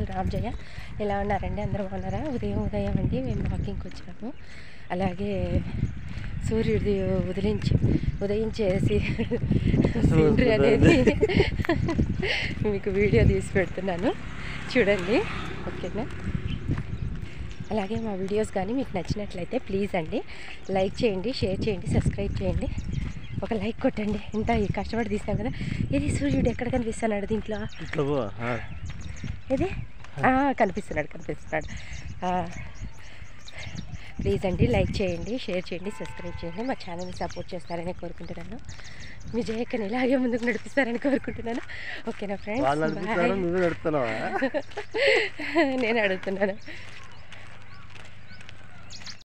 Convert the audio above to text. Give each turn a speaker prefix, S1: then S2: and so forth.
S1: రామ్జయ్య ఎలా ఉన్నారండి అందరూ బాగున్నారా ఉదయం ఉదయం అండి మేము వాకింగ్కి వచ్చాము అలాగే సూర్యుడి ఉదయించి ఉదయించేసి సీనరీ అనేది మీకు వీడియో తీసి పెడుతున్నాను చూడండి ఓకేనా అలాగే మా వీడియోస్ కానీ మీకు నచ్చినట్లయితే ప్లీజ్ అండి లైక్ చేయండి షేర్ చేయండి సబ్స్క్రైబ్ చేయండి ఒక లైక్ కొట్టండి ఇంత ఈ కష్టపడి తీసాం కదా ఇది సూర్యుడు ఎక్కడ కనిపిస్తున్నాడు దీంట్లో
S2: ఇట్లా పో ఆ.
S1: ఇది ఆ, కనిపిస్తున్నాడు కనిపిస్తున్నాడు ప్లీజ్ అండి లైక్ చేయండి షేర్ చేయండి సబ్స్క్రైబ్ చేయండి మా ఛానల్ని సపోర్ట్ చేస్తారని కోరుకుంటున్నాను మీ జయక్కని ఇలాగే ముందుకు నడిపిస్తారని కోరుకుంటున్నాను ఓకేనా
S2: వాళ్ళు
S1: ఫ్రెండ్స్
S2: నడిపిస్తారు నువ్వే నడుపుతున్నావా
S1: నేను అడుగుతున్నాను